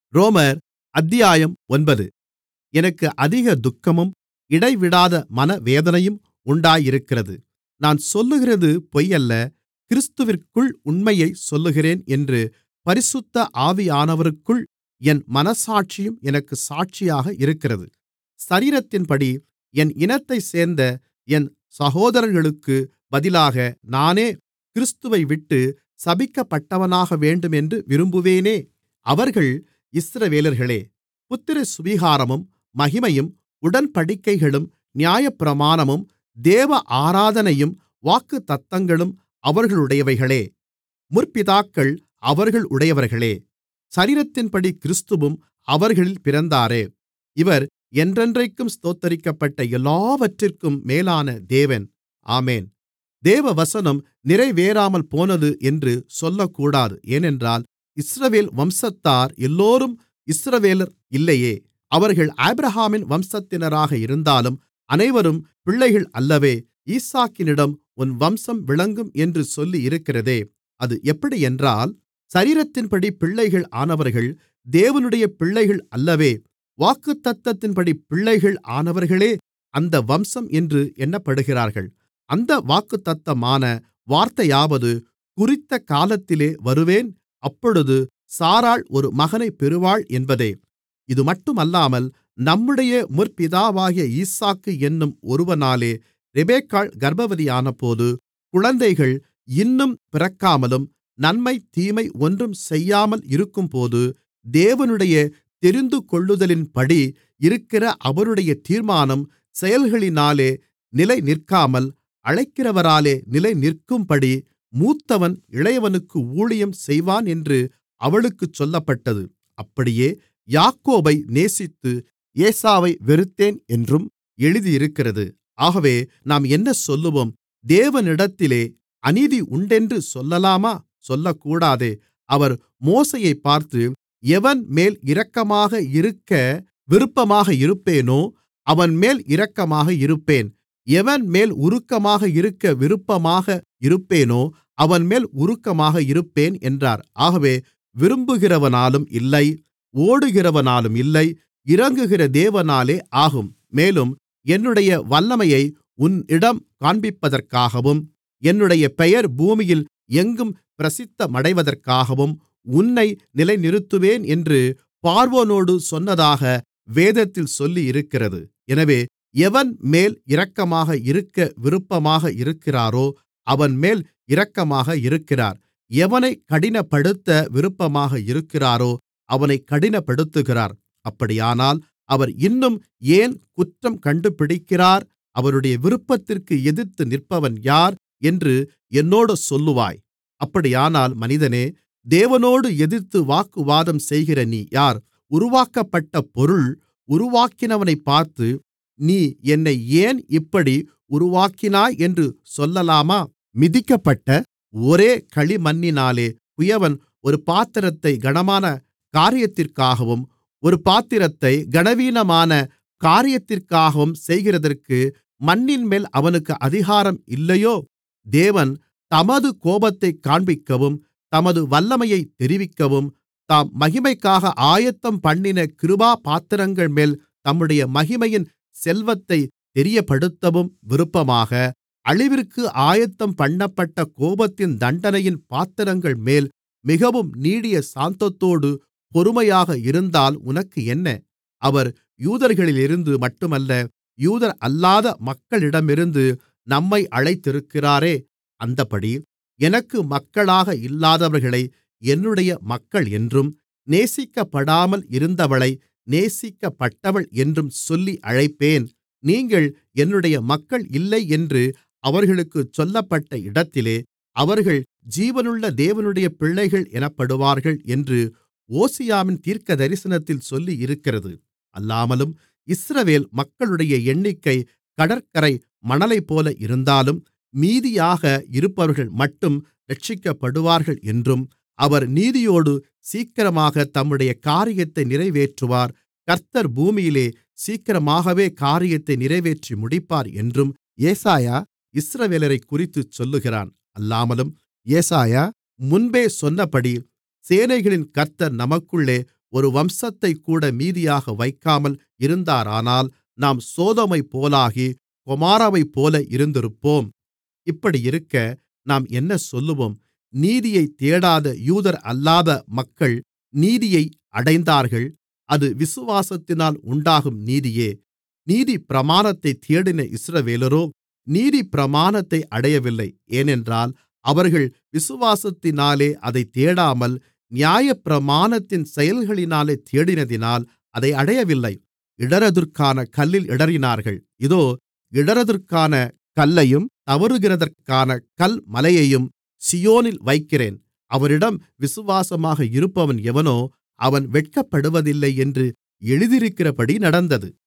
ரோமர் அத்தியாயம் ஒன்பது எனக்கு அதிக துக்கமும் இடைவிடாத மனவேதனையும் உண்டாயிருக்கிறது நான் சொல்லுகிறது பொய்யல்ல கிறிஸ்துவிற்குள் உண்மையைச் சொல்லுகிறேன் என்று பரிசுத்த ஆவியானவருக்குள் என் மனச்சாட்சியும் எனக்குச் சாட்சியாக இருக்கிறது சரீரத்தின்படி என் இனத்தைச் சேர்ந்த என் சகோதரர்களுக்குப் பதிலாக நானே கிறிஸ்துவைவிட்டு சபிக்கப்பட்டவனாகவேண்டுமென்று விரும்புவேனே அவர்கள் இஸ்ரவேலர்களே புத்திரசுவிகாரமும் மகிமையும் உடன்படிக்கைகளும் நியாயப்பிரமாணமும் தேவ ஆராதனையும் வாக்குத்தத்தங்களும் அவர்களுடையவைகளே முற்பிதாக்கள் அவர்களுடையவர்களே சரீரத்தின்படி கிறிஸ்துவும் அவர்களில் பிறந்தாரே இவர் என்றென்றைக்கும் ஸ்தோத்தரிக்கப்பட்ட எல்லாவற்றிற்கும் மேலான தேவன் ஆமென் தேவவசனம் நிறைவேறாமல் போனது என்று சொல்லக்கூடாது ஏனென்றால் இஸ்ரவேல் வம்சத்தார் எல்லோரும் இஸ்ரவேலர் இல்லையே அவர்கள் ஆபிரகாமின் வம்சத்தினராக இருந்தாலும் அனைவரும் பிள்ளைகள் அல்லவே ஈசாக்கினிடம் உன் வம்சம் விளங்கும் என்று சொல்லியிருக்கிறதே அது எப்படியென்றால் சரீரத்தின்படி பிள்ளைகள் ஆனவர்கள் தேவனுடைய பிள்ளைகள் அல்லவே வாக்குத்தத்தத்தின்படி பிள்ளைகள் ஆனவர்களே அந்த வம்சம் என்று எண்ணப்படுகிறார்கள் அந்த வாக்குத்தத்தமான வார்த்தையாவது குறித்த காலத்திலே வருவேன் அப்பொழுது சாராள் ஒரு மகனைப் பெறுவாள் என்பதே இதுமட்டுமல்லாமல் நம்முடைய முற்பிதாவாகிய ஈசாக்கு என்னும் ஒருவனாலே ரெபெக்காள் கர்ப்பவதியானபோது குழந்தைகள் இன்னும் பிறக்காமலும் நன்மை தீமை ஒன்றும் செய்யாமல் இருக்கும்போது தேவனுடைய தெரிந்துகொள்ளுதலின்படி இருக்கிற அவருடைய தீர்மானம் செயல்களினாலே நிலைநிற்காமல் அழைக்கிறவராலே நிலைநிற்கும்படி மூத்தவன் இளையவனுக்கு ஊழியம் செய்வான் என்று அவளுக்குச் சொல்லப்பட்டது அப்படியே யாக்கோபை நேசித்து ஏசாவை வெறுத்தேன் என்றும் எழுதியிருக்கிறது ஆகவே நாம் என்ன சொல்லுவோம் தேவனிடத்திலே அநீதி உண்டென்று சொல்லலாமா சொல்லக்கூடாதே அவர் மோசேயைப் பார்த்து எவன்மேல் இரக்கமாக இருக்க விருப்பமாக இருப்பேனோ அவன்மேல் இரக்கமாக இருப்பேன் எவன்மேல் உருக்கமாக இருக்க விருப்பமாக இருப்பேனோ அவன்மேல் உருக்கமாக இருப்பேன் என்றார் ஆகவே விரும்புகிறவனாலும் இல்லை ஓடுகிறவனாலும் இல்லை இரங்குகிற தேவனாலே ஆகும் மேலும் என்னுடைய வல்லமையை உன்னிடம் காண்பிப்பதற்காகவும் என்னுடைய பெயர் பூமியில் எங்கும் பிரசித்தமடைவதற்காகவும் உன்னை நிலைநிறுத்துவேன் என்று பார்வோனோடு சொன்னதாக வேதத்தில் சொல்லியிருக்கிறது எனவே எவன்மேல் இரக்கமாக இருக்க விருப்பமாக இருக்கிறாரோ அவன்மேல் இரக்கமாக இருக்கிறார் எவனைக் கடினப்படுத்த விருப்பமாக இருக்கிறாரோ அவனைக் கடினப்படுத்துகிறார் அப்படியானால் அவர் இன்னும் ஏன் குற்றம் கண்டுபிடிக்கிறார் அவருடைய விருப்பத்திற்கு எதிர்த்து நிற்பவன் யார் என்று என்னோடு சொல்லுவாய் அப்படியானால் மனிதனே தேவனோடு எதிர்த்து வாக்குவாதம் செய்கிற நீ யார் உருவாக்கப்பட்ட பொருள் உருவாக்கினவனைப் பார்த்து நீ என்னை ஏன் இப்படி உருவாக்கினாய் என்று சொல்லலாமா மிதிக்கப்பட்ட ஒரே களிமண்ணினாலே குயவன் ஒரு பாத்திரத்தை கனமான காரியத்திற்காகவும் ஒரு பாத்திரத்தை கனவீனமான காரியத்திற்காகவும் செய்கிறதற்கு மண்ணின்மேல் அவனுக்கு அதிகாரம் இல்லையோ தேவன் தமது கோபத்தைக் காண்பிக்கவும் தமது வல்லமையைத் தெரிவிக்கவும் தாம் மகிமைக்காக ஆயத்தம்பண்ணின கிருபா பாத்திரங்கள்மேல் தம்முடைய மகிமையின் செல்வத்தைத் தெரியப்படுத்தவும் விருப்பமாக அழிவிற்கு ஆயத்தம் பண்ணப்பட்ட கோபத்தின் தண்டனையின் பாத்திரங்கள்மேல் மிகவும் நீடிய சாந்தத்தோடு பொறுமையாக இருந்தால் உனக்கு என்ன அவர் யூதர்களிலிருந்து மட்டுமல்ல யூதர் அல்லாத மக்களிடமிருந்து நம்மை அழைத்திருக்கிறாரே அந்தப்படி எனக்கு மக்களாக இல்லாதவர்களை என்னுடைய மக்கள் என்றும் நேசிக்கப்படாமல் இருந்தவளை நேசிக்கப்பட்டவள் என்றும் சொல்லி அழைப்பேன் நீங்கள் என்னுடைய மக்கள் இல்லை என்று அவர்களுக்குச் சொல்லப்பட்ட இடத்திலே அவர்கள் ஜீவனுள்ள தேவனுடைய பிள்ளைகள் எனப்படுவார்கள் என்று ஓசியாவின் தீர்க்கதரிசனத்தில் சொல்லியிருக்கிறது அல்லாமலும் இஸ்ரவேல் மக்களுடைய எண்ணிக்கை கடற்கரை மணலைப்போல இருந்தாலும் மீதியாக இருப்பவர்கள் மட்டும் இரட்சிக்கப்படுவார்கள் என்றும் அவர் நீதியோடு சீக்கிரமாக தம்முடைய காரியத்தை நிறைவேற்றுவார் கர்த்தர் பூமியிலே சீக்கிரமாகவே காரியத்தை நிறைவேற்றி முடிப்பார் என்றும் ஏசாயா இஸ்ரவேலரைக்குறித்துச் சொல்லுகிறான் அல்லாமலும் ஏசாயா முன்பே சொன்னபடி சேனைகளின் கர்த்தர் நமக்குள்ளே ஒரு வம்சத்தைக்கூட மீதியாக வைக்காமல் இருந்தாரானால் நாம் சோதோமைப்போலாகி கொமோராவைப்போல இருந்திருப்போம் இப்படியிருக்க நாம் என்ன சொல்லுவோம் நீதியைத் தேடாத யூதரல்லாத மக்கள் நீதியை அடைந்தார்கள் அது விசுவாசத்தினால் உண்டாகும் நீதியே நீதிப்பிரமாணத்தைத் தேடின இஸ்ரவேலரோ நீதிப்பிரமாணத்தை அடையவில்லை ஏனென்றால் அவர்கள் விசுவாசத்தினாலே அதைத் தேடாமல் நியாயப்பிரமாணத்தின் செயல்களினாலே தேடினதினால் அதை அடையவில்லை இடறுதற்கான கல்லில் இடறினார்கள் இதோ இடறுதற்கான கல்லையும் தவறுகிறதற்கான கல்மலையையும் சீயோனில் வைக்கிறேன் அவரிடம் விசுவாசமாக இருப்பவன் எவனோ அவன் வெட்கப்படுவதில்லை என்று எழுதியிருக்கிறபடி நடந்தது